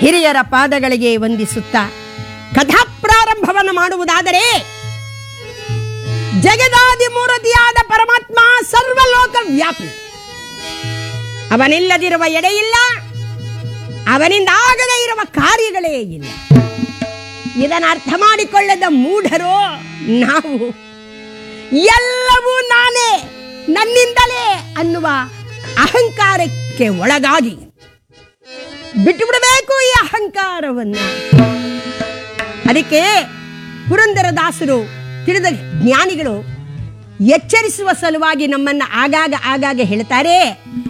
ಹಿರಿಯರ ಪಾದಗಳಿಗೆ ವಂದಿಸುತ್ತಾ ಕಥಾ ಪ್ರಾರಂಭವನ್ನು ಮಾಡುವುದಾದರೆ ಜಗದಾದಿ ಮೂರತಿಯಾದ ಪರಮಾತ್ಮ ಸರ್ವಲೋಕ ವ್ಯಾಪಿ ಅವನಿಲ್ಲದಿರುವ ಎಡೆಯಿಲ್ಲ ಅವನಿಂದ ಆಗದೇ ಇರುವ ಕಾರ್ಯಗಳೇ ಇಲ್ಲ ಇದನ್ನು ಅರ್ಥ ಮಾಡಿಕೊಳ್ಳದ ಮೂಢರು ನಾವು ಎಲ್ಲವೂ ನಾನೇ ನನ್ನಿಂದಲೇ ಅನ್ನುವ ಅಹಂಕಾರಕ್ಕೆ ಒಳಗಾಗಿ ಬಿಟ್ಟು ಬಿಡಬೇಕು ಈ ಅಹಂಕಾರವನ್ನು ಅದಕ್ಕೆ ಪುರಂದರದಾಸರು ತಿಳಿದ ಜ್ಞಾನಿಗಳು ಎಚ್ಚರಿಸುವ ಸಲುವಾಗಿ ನಮ್ಮನ್ನು ಆಗಾಗ ಆಗಾಗ ಹೇಳ್ತಾರೆ